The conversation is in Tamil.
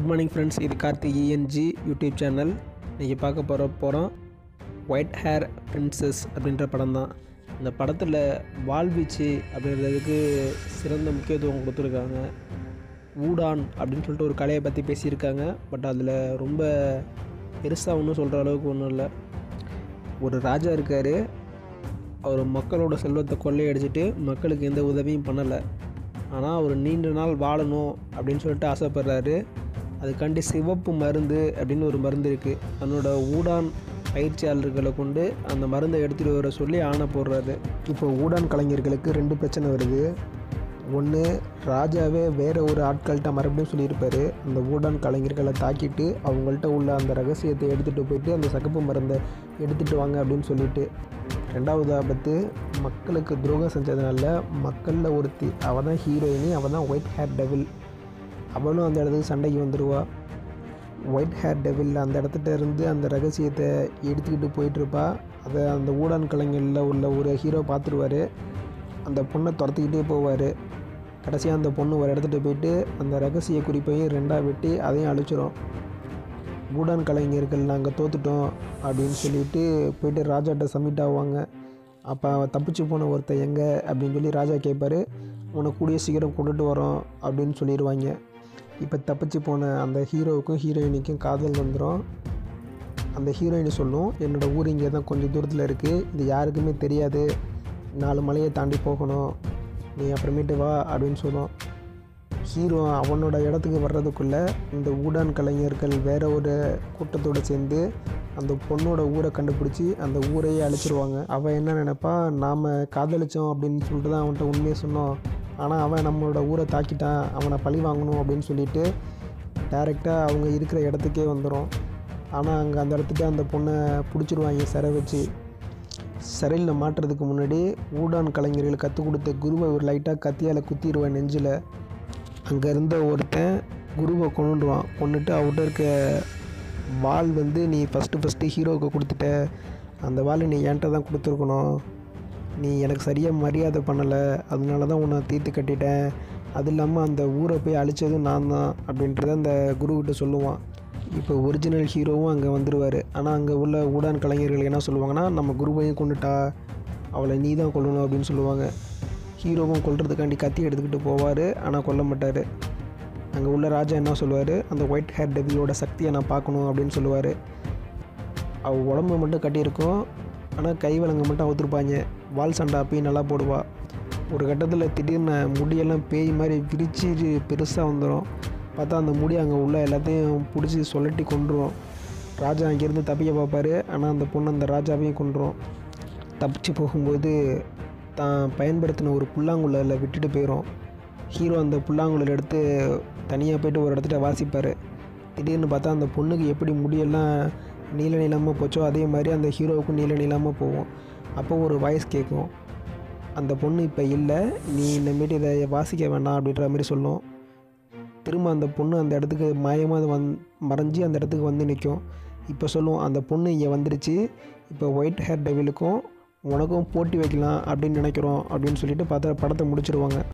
குட் மார்னிங் ஃப்ரெண்ட்ஸ் இது கார்த்திக் இஎன்ஜி யூடியூப் சேனல் இன்றைக்கி பார்க்க போகிற போகிறோம் ஒயிட் ஹேர் பிரின்சஸ் அப்படின்ற படம் தான் இந்த படத்தில் வால்வீச்சு அப்படின்றதுக்கு சிறந்த முக்கியத்துவம் கொடுத்துருக்காங்க ஊடான் அப்படின்னு சொல்லிட்டு ஒரு கலையை பற்றி பேசியிருக்காங்க பட் அதில் ரொம்ப பெருசாக ஒன்றும் சொல்கிற அளவுக்கு ஒன்றும் இல்லை ஒரு ராஜா இருக்கார் அவர் மக்களோட செல்வத்தை கொள்ளையடிச்சிட்டு மக்களுக்கு எந்த உதவியும் பண்ணலை ஆனால் அவர் நீண்ட நாள் வாழணும் அப்படின்னு சொல்லிட்டு ஆசைப்படுறாரு அதுக்காண்டி சிவப்பு மருந்து அப்படின்னு ஒரு மருந்து இருக்குது தன்னோட ஊடான் பயிற்சியாளர்களை கொண்டு அந்த மருந்தை எடுத்துகிட்டு வர சொல்லி ஆணை போடுறாரு இப்போ ஊடான் கலைஞர்களுக்கு ரெண்டு பிரச்சனை வருது ஒன்று ராஜாவே வேறு ஒரு ஆட்கள்கிட்ட மறுபடியும் சொல்லியிருப்பாரு அந்த ஊடான் கலைஞர்களை தாக்கிட்டு அவங்கள்ட்ட உள்ள அந்த ரகசியத்தை எடுத்துகிட்டு போயிட்டு அந்த சகப்பு மருந்தை எடுத்துகிட்டு வாங்க அப்படின்னு சொல்லிட்டு ரெண்டாவது ஆபத்து மக்களுக்கு துரோகம் செஞ்சதுனால மக்களில் ஒருத்தி அவள் தான் ஹீரோயினி அவள் தான் ஒயிட் ஹேர் டெவில் அவளும் அந்த இடத்துக்கு சண்டைக்கு வந்துடுவா ஒயிட் ஹேர் டெவில் அந்த இடத்துல இருந்து அந்த ரகசியத்தை எடுத்துக்கிட்டு போயிட்டுருப்பா அதை அந்த ஊடான் கலைஞரில் உள்ள ஒரு ஹீரோ பார்த்துருவாரு அந்த பொண்ணை துரத்திக்கிட்டே போவார் கடைசியாக அந்த பொண்ணு ஒரு இடத்துட்டு போயிட்டு அந்த ரகசிய குறிப்பையும் ரெண்டாக வெட்டி அதையும் அழிச்சிரும் ஊடான் கலைஞர்கள் நாங்கள் தோத்துட்டோம் அப்படின்னு சொல்லிட்டு போயிட்டு ராஜாட்ட சப்மிட் ஆவாங்க அப்போ தப்பிச்சு போன ஒருத்தன் எங்கே அப்படின்னு சொல்லி ராஜா கேட்பாரு உன்னை கூடிய சீக்கிரம் கொண்டுட்டு வரோம் அப்படின்னு சொல்லிடுவாங்க இப்போ தப்பிச்சு போன அந்த ஹீரோவுக்கும் ஹீரோயினிக்கும் காதல் வந்துடும் அந்த ஹீரோயினி சொல்லும் என்னோடய ஊர் இங்கே தான் கொஞ்சம் தூரத்தில் இருக்குது இது யாருக்குமே தெரியாது நாலு மலையை தாண்டி போகணும் நீ அப்புறமேட்டு வா அப்படின்னு சொல்லும் ஹீரோ அவனோட இடத்துக்கு வர்றதுக்குள்ளே இந்த ஊடான் கலைஞர்கள் வேற ஒரு கூட்டத்தோடு சேர்ந்து அந்த பொண்ணோட ஊரை கண்டுபிடிச்சி அந்த ஊரையே அழிச்சிருவாங்க அவன் என்ன நினைப்பா நாம் காதலிச்சோம் அப்படின்னு சொல்லிட்டு தான் அவன்கிட்ட உண்மையை சொன்னோம் ஆனால் அவன் நம்மளோட ஊரை தாக்கிட்டான் அவனை பழி வாங்கணும் அப்படின்னு சொல்லிட்டு டேரெக்டாக அவங்க இருக்கிற இடத்துக்கே வந்துடும் ஆனால் அங்கே அந்த இடத்துக்கு அந்த பொண்ணை பிடிச்சிருவாங்க சிறை வச்சு சிறையில் மாட்டுறதுக்கு முன்னாடி ஊடான் கலைஞர்கள் கற்றுக் கொடுத்த குருவை ஒரு லைட்டாக கத்தியால் குத்திடுவேன் நெஞ்சில் அங்கே இருந்த ஒருத்தன் குருவை கொண்டுடுவான் கொண்டுட்டு அவர்கிட்ட இருக்க வாள் வந்து நீ ஃபஸ்ட்டு ஃபஸ்ட்டு ஹீரோவுக்கு கொடுத்துட்ட அந்த வாள் நீ என்கிட்ட தான் கொடுத்துருக்கணும் நீ எனக்கு சரியாக மரியாதை பண்ணலை அதனால தான் உன்னை தீர்த்து கட்டிட்டேன் அது இல்லாமல் அந்த ஊரை போய் அழித்ததும் நான் தான் அப்படின்றத அந்த குருக்கிட்ட சொல்லுவான் இப்போ ஒரிஜினல் ஹீரோவும் அங்கே வந்துடுவார் ஆனால் அங்கே உள்ள ஊடான் கலைஞர்கள் என்ன சொல்லுவாங்கன்னா நம்ம குருவையும் கொண்டுட்டா அவளை நீ தான் கொல்லணும் அப்படின்னு சொல்லுவாங்க ஹீரோவும் கொல்றதுக்காண்டி கத்தி எடுத்துக்கிட்டு போவார் ஆனால் கொல்ல மாட்டார் அங்கே உள்ள ராஜா என்ன சொல்லுவார் அந்த ஒயிட் ஹேர் டெபிளோட சக்தியை நான் பார்க்கணும் அப்படின்னு சொல்லுவார் அவள் உடம்பு மட்டும் கட்டியிருக்கும் ஆனால் கை விலங்கு மட்டும் அவுத்துருப்பாங்க வால் சண்டை அப்பயும் நல்லா போடுவா ஒரு கட்டத்தில் திடீர்னு முடியெல்லாம் பேய் மாதிரி விரிச்சு பெருசாக வந்துடும் பார்த்தா அந்த முடி அங்கே உள்ள எல்லாத்தையும் பிடிச்சி சொல்லட்டி கொண்டுரும் ராஜா அங்கேருந்து தப்பிக்க பார்ப்பாரு ஆனால் அந்த பொண்ணு அந்த ராஜாவையும் கொண்டுரும் தப்பிச்சு போகும்போது தான் பயன்படுத்தின ஒரு புல்லாங்குழலில் விட்டுட்டு போயிடும் ஹீரோ அந்த புல்லாங்குழல் எடுத்து தனியாக போயிட்டு ஒரு இடத்துல வாசிப்பார் திடீர்னு பார்த்தா அந்த பொண்ணுக்கு எப்படி முடியெல்லாம் நீல நீளமாக போச்சோ அதே மாதிரி அந்த ஹீரோவுக்கும் நீல நீளமாக போகும் அப்போ ஒரு வாய்ஸ் கேட்கும் அந்த பொண்ணு இப்போ இல்லை நீ இனிமேட்டு இதை வாசிக்க வேண்டாம் அப்படின்ற மாதிரி சொல்லும் திரும்ப அந்த பொண்ணு அந்த இடத்துக்கு மாயமாக வந் மறைஞ்சி அந்த இடத்துக்கு வந்து நிற்கும் இப்போ சொல்லுவோம் அந்த பொண்ணு இங்கே வந்துருச்சு இப்போ ஒயிட் ஹேர் டெவிலுக்கும் உனக்கும் போட்டி வைக்கலாம் அப்படின்னு நினைக்கிறோம் அப்படின்னு சொல்லிட்டு பார்த்தா படத்தை முடிச்சிருவாங்க